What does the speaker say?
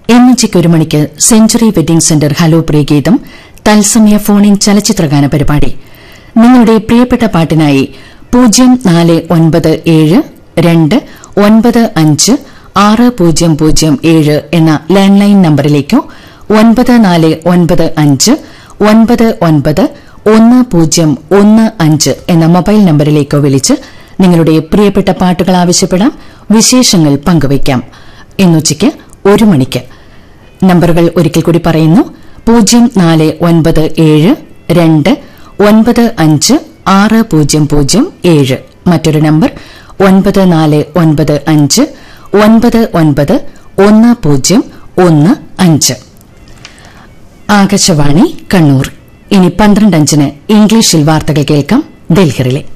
ഇന്നുച്ചയ്ക്ക് ഒരു മണിക്ക് century wedding center hello പ്രിയഗീതം തത്സമയ ഫോണിൻ ചലച്ചിത്രഗാന പരിപാടി നിങ്ങളുടെ പ്രിയപ്പെട്ട പാട്ടിനായി പൂജ്യം നാല് ഒൻപത് ഏഴ് രണ്ട് ഒൻപത് അഞ്ച് ആറ് പൂജ്യം പൂജ്യം ഏഴ് എന്ന ലാൻഡ് ലൈൻ നമ്പറിലേക്കോ ഒൻപത് നാല് ഒൻപത് അഞ്ച് ഒൻപത് ഒൻപത് ഒന്ന് പൂജ്യം ഒന്ന് അഞ്ച് എന്ന മൊബൈൽ നമ്പറിലേക്കോ വിളിച്ച് നിങ്ങളുടെ പ്രിയപ്പെട്ട പാട്ടുകൾ ആവശ്യപ്പെടാം വിശേഷങ്ങൾ പങ്കുവയ്ക്കാം ഇന്നുച്ചയ്ക്ക് ഒരു മണിക്ക് നമ്പറുകൾ ഒരിക്കൽ കൂടി പറയുന്നു പൂജ്യം നാല് ഒൻപത് ഏഴ് രണ്ട് ഒൻപത് അഞ്ച് ആറ് പൂജ്യം പൂജ്യം ഏഴ് മറ്റൊരു നമ്പർ ഒൻപത് നാല് ഒൻപത് അഞ്ച് ഒൻപത് ഒൻപത് ഒന്ന് പൂജ്യം ഒന്ന് അഞ്ച് ആകാശവാണി കണ്ണൂർ ഇനി പന്ത്രണ്ട് അഞ്ചിന് ഇംഗ്ലീഷിൽ വാർത്തകൾ കേൾക്കാം ഡൽഹിറിലെ